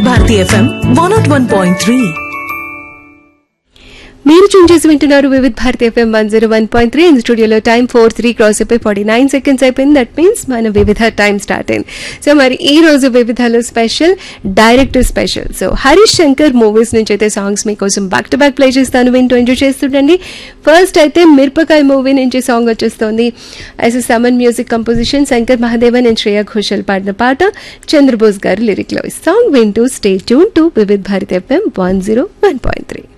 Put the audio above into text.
Bharati FM one nought one point three మీరు tune చేసి వింటున్నారు Vividh Bharati FM one zero one point three in స్టూడియోలో time four three cross అయిపోయి forty nine seconds అయిపోయింది that means మన Vividha time start అయింది so మరి ఈ రోజు వివిధలో special director special so Harish Shankar movies నుంచి అయితే సాంగ్స్ మీకోసం బ్యాక్ టు బ్యాక్ ప్లే చేస్తాను వింటూ ఎంజాయ్ చేస్తుండండి ఫస్ట్ అయితే మిరపకాయ మూవీ నుంచి సాంగ్ వచ్చేస్తుంది యాజ్ సమన్ music composition Shankar Mahadevan and Shreya Ghoshal పాడిన పాట చంద్రబోస్ గారు లిరిక్లో ఈ సాంగ్ వింటూ stay tuned to Vividh Bharati FM one zero one point three